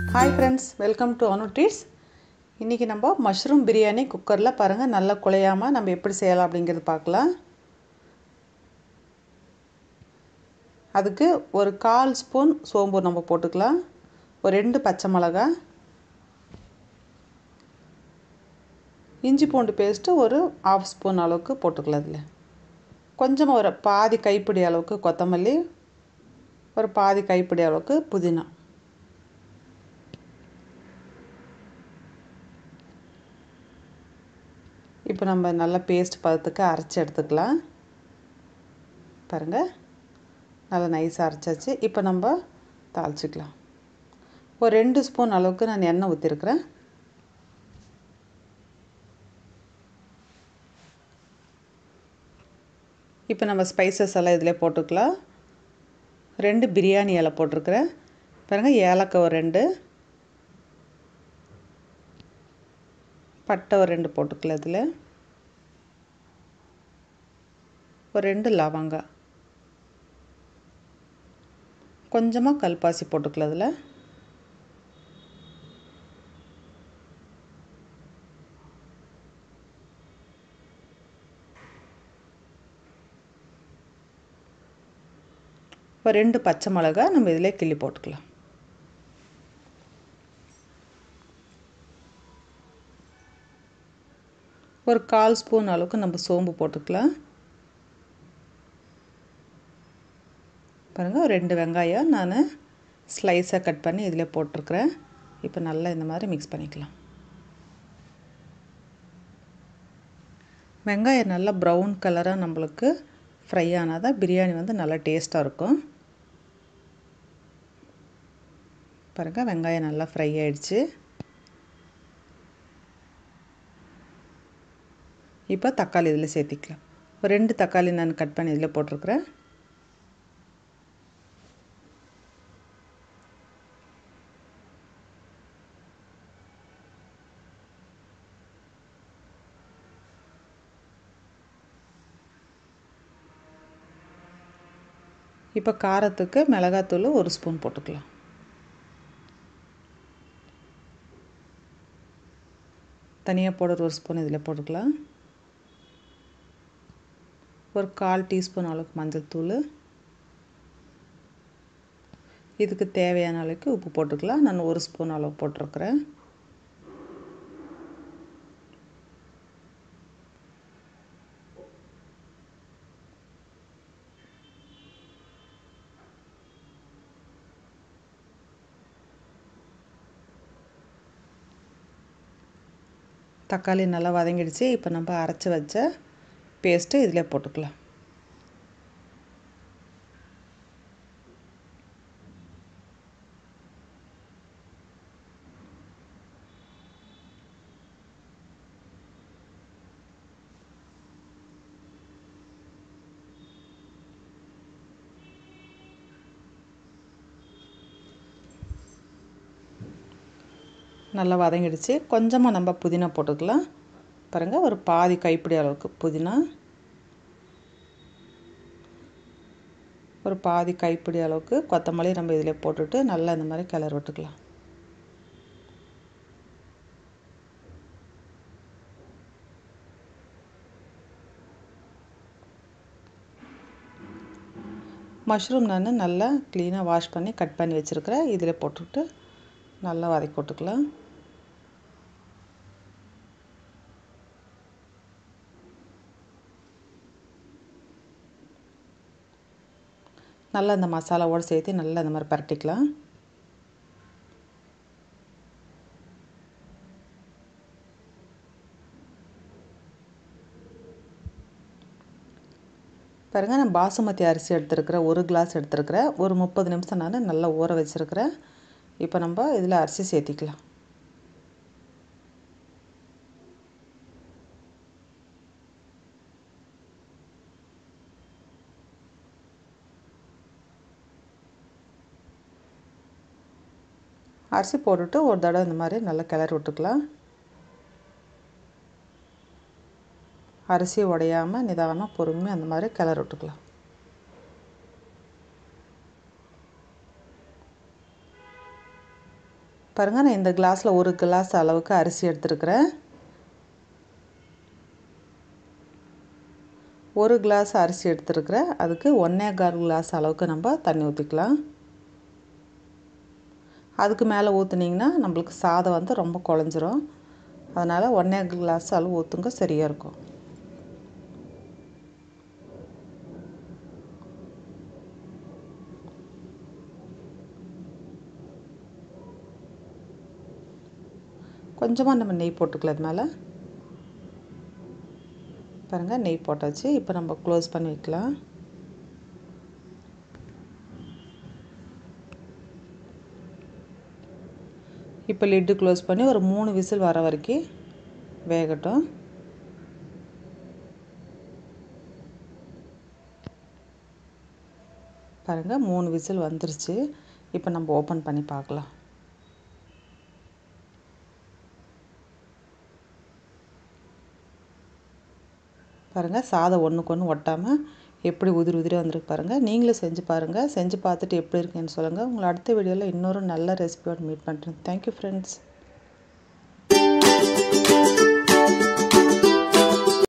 hi friends welcome to Anu treats இன்றைக்கி நம்ம mushroom biryani குக்கரில் பாருங்கள் நல்லா குழையாமல் நம்ம எப்படி செய்யலாம் அப்படிங்கிறது பார்க்கலாம் அதுக்கு ஒரு கால் ஸ்பூன் சோம்பு நம்ம போட்டுக்கலாம் ஒரு ரெண்டு பச்சை மிளகா இஞ்சி பூண்டு பேஸ்ட்டு ஒரு ஆஃப் ஸ்பூன் அளவுக்கு போட்டுக்கலாம் அதில் கொஞ்சமாக ஒரு பாதி கைப்பிடி அளவுக்கு கொத்தமல்லி ஒரு பாதி கைப்பிடி அளவுக்கு புதினா இப்போ நம்ம நல்லா பேஸ்ட் பதத்துக்கு அரைச்சி எடுத்துக்கலாம் பாருங்கள் நல்லா நைஸாக அரைச்சாச்சு இப்போ நம்ம தாளிச்சிக்கலாம் ஒரு ரெண்டு ஸ்பூன் அளவுக்கு நான் எண்ணெய் ஊற்றிருக்கிறேன் இப்போ நம்ம ஸ்பைசஸ் எல்லாம் இதில் போட்டுக்கலாம் ரெண்டு பிரியாணி இலை போட்டிருக்கிறேன் பாருங்கள் ஏலக்காய் ஒரு ரெண்டு பட்டை ஒரு ரெண்டு போட்டுக்கலாம் இதில் ஒரு ரெண்டு லவங்கம் கொஞ்சமாக கல்பாசி போட்டுக்கலாம் இதில் ஒரு ரெண்டு பச்சை மிளகா நம்ம இதில் கிள்ளி போட்டுக்கலாம் ஒரு கால் ஸ்பூன் அளவுக்கு நம்ம சோம்பு போட்டுக்கலாம் பாருங்கள் ஒரு ரெண்டு வெங்காயம் நான் ஸ்லைஸாக கட் பண்ணி இதில் போட்டிருக்கிறேன் இப்போ நல்லா இந்த மாதிரி மிக்ஸ் பண்ணிக்கலாம் வெங்காயம் நல்லா ப்ரௌன் கலராக நம்மளுக்கு ஃப்ரை ஆனால் தான் பிரியாணி வந்து நல்லா டேஸ்ட்டாக இருக்கும் பாருங்கள் வெங்காயம் நல்லா ஃப்ரை ஆகிடுச்சு இப்போ தக்காளி இதில் சேர்த்திக்கலாம் ஒரு ரெண்டு தக்காளி நான் கட் பண்ணி இதில் போட்டிருக்கிறேன் இப்போ காரத்துக்கு மிளகாத்தூள் ஒரு ஸ்பூன் போட்டுக்கலாம் தனியாக பவுடர் ஒரு ஸ்பூன் இதில் போட்டுக்கலாம் ஒரு கால் டீஸ்பூன் அளவுக்கு மஞ்சள் தூள் இதுக்கு தேவையான அளவுக்கு உப்பு போட்டுக்கலாம் நான் ஒரு ஸ்பூன் அளவு போட்டிருக்கிறேன் தக்காளி நல்லா வதங்கிடுச்சு இப்போ நம்ம அரைச்சி வச்ச பேஸ்ட்டு இதில் போட்டுக்கலாம் நல்லா வதங்கிடுச்சு கொஞ்சமாக நம்ம புதினா போட்டுக்கலாம் பாருங்கள் ஒரு பாதி கைப்பிடி அளவுக்கு புதினா ஒரு பாதி கைப்பிடி அளவுக்கு கொத்தமல்லி நம்ம இதில் போட்டுட்டு நல்லா இந்த மாதிரி கிளறி விட்டுக்கலாம் மஷ்ரூம் நான் நல்லா க்ளீனாக வாஷ் பண்ணி கட் பண்ணி வச்சுருக்கிறேன் இதில் போட்டுட்டு நல்லா வதக்கி விட்டுக்கலாம் நல்லா இந்த மசாலாவோடு சேர்த்து நல்லா இந்த மாதிரி பரட்டிக்கலாம் பாருங்கள் நான் பாசுமதி அரிசி எடுத்துருக்கிறேன் ஒரு கிளாஸ் எடுத்துருக்கிறேன் ஒரு முப்பது நிமிஷம் நான் நல்லா ஊற வச்சுருக்கிறேன் இப்போ நம்ம இதில் அரிசி சேர்த்திக்கலாம் அரிசி போட்டுட்டு ஒரு தடவை இந்த மாதிரி நல்லா கிளறி விட்டுக்கலாம் அரிசி உடையாமல் நிதானமாக பொறுமையாக அந்த மாதிரி கிளறி விட்டுக்கலாம் பாருங்கள் நான் இந்த கிளாஸில் ஒரு கிளாஸ் அளவுக்கு அரிசி எடுத்துருக்கிறேன் ஒரு கிளாஸ் அரிசி எடுத்துருக்கிறேன் அதுக்கு ஒன்றே கால் கிளாஸ் அளவுக்கு நம்ம தண்ணி ஊற்றிக்கலாம் அதுக்கு மேலே ஊற்றுனீங்கன்னா நம்மளுக்கு சாதம் வந்து ரொம்ப குழஞ்சிரும் அதனால் ஒன்றே கிளாஸ் அளவு ஊற்றுங்க சரியாக இருக்கும் கொஞ்சமாக நம்ம நெய் போட்டுக்கலாம் இது மேலே பாருங்கள் நெய் போட்டாச்சு இப்போ நம்ம க்ளோஸ் பண்ணி வைக்கலாம் இப்போ லிட்டு க்ளோஸ் பண்ணி ஒரு மூணு விசில் வர வரைக்கும் வேகட்டும் பாருங்கள் மூணு விசில் வந்துருச்சு இப்போ நம்ம ஓப்பன் பண்ணி பார்க்கலாம் பாருங்கள் சாதம் ஒன்றுக்கு ஒன்று ஒட்டாமல் எப்படி உதிரி உதிரி வந்திருக்கு பாருங்கள் நீங்களும் செஞ்சு பாருங்கள் செஞ்சு பார்த்துட்டு எப்படி இருக்குன்னு சொல்லுங்கள் உங்களை அடுத்த வீடியோவில் இன்னொரு நல்ல ரெசிபியோடு மீட் பண்ணுறேன் தேங்க்யூ ஃப்ரெண்ட்ஸ்